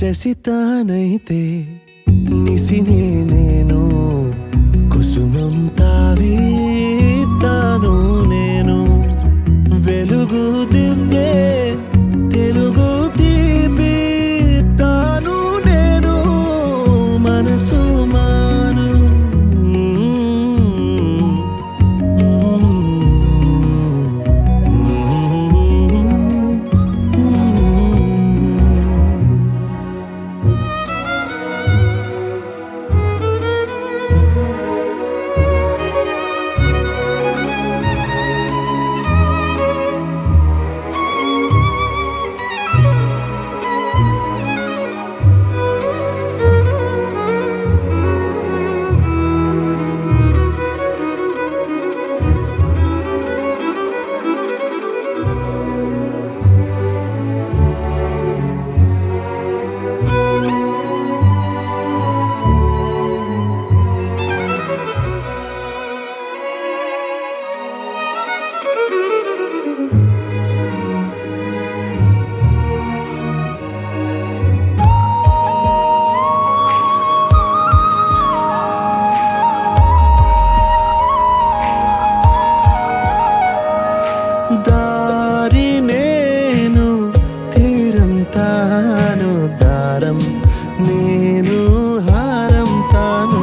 శశితానైతే నిసినే నేను కుసుమం తావి తాను నేను వెలుగు దివ్యే తెలుగు తీపి తాను నేను మనసు మారు దారి నేను తీరం తాను దారం నేను హారం తాను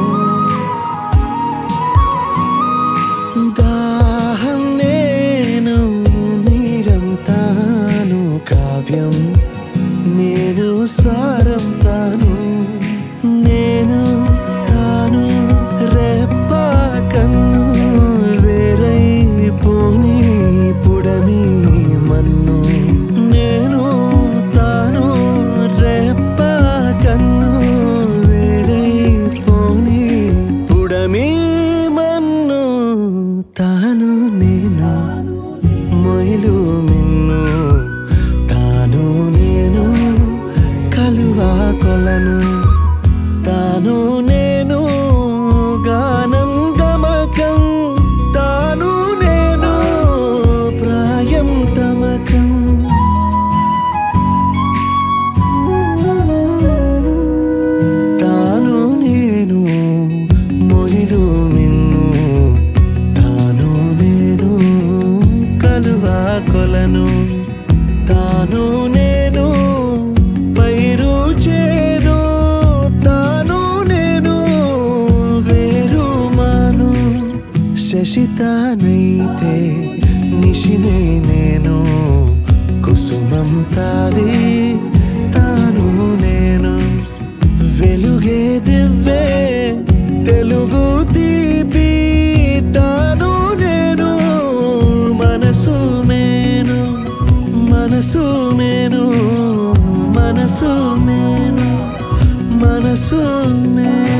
దాహం నేను నీరం తాను కావ్యం నేను సారం తాను నేను తాను రెప్ప కన్ను వేరై పోని పుడమి మన్ను నేను తాను రెప్ప కన్ను వేరై పోని పుడమి మన్ను తాను నేను మొయిలు మిన్ను తాను నేను కలువా కొలను తాను నేను గానం గమకం తాను నేను ప్రాయం తమకం తాను నేను మొయిలు మిన్ను తాను నేను కలువా కొలను తాను నేను పైరు చేను తాను నేను వేరు మాను శశితానైతే నిశినే నేను కుసుమం తావి తాను నేను వెలుగే దివ్వే తెలుగు తీపి తాను నేను మనసు మేను మనసు మేను మనసు మేను మనసు మేను